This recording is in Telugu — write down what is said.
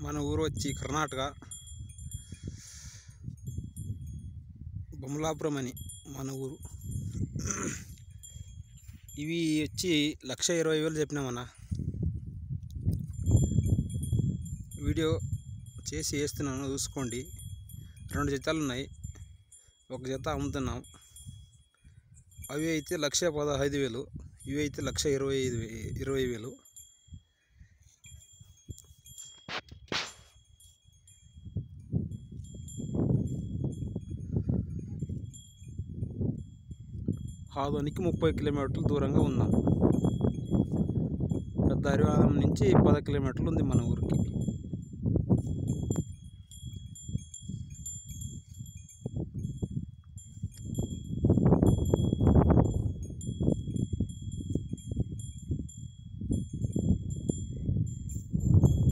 మన ఊరు వచ్చి కర్ణాటక బొమ్మలాపురం అని మన ఊరు ఇవి వచ్చి లక్ష ఇరవై వేలు చెప్పినామన్న వీడియో చేసి వేస్తున్నాను చూసుకోండి రెండు జతలు ఉన్నాయి ఒక జత అమ్ముతున్నాం అవి అయితే లక్ష పదహైదు వేలు ఇవి అయితే లక్ష ఇరవై ఐదు వే- ఇరవై వేలు ఆదోనికి ముప్పై కిలోమీటర్లు దూరంగా ఉన్నాం పెద్ద హరివారం నుంచి పది కిలోమీటర్లు ఉంది మన ఊరికి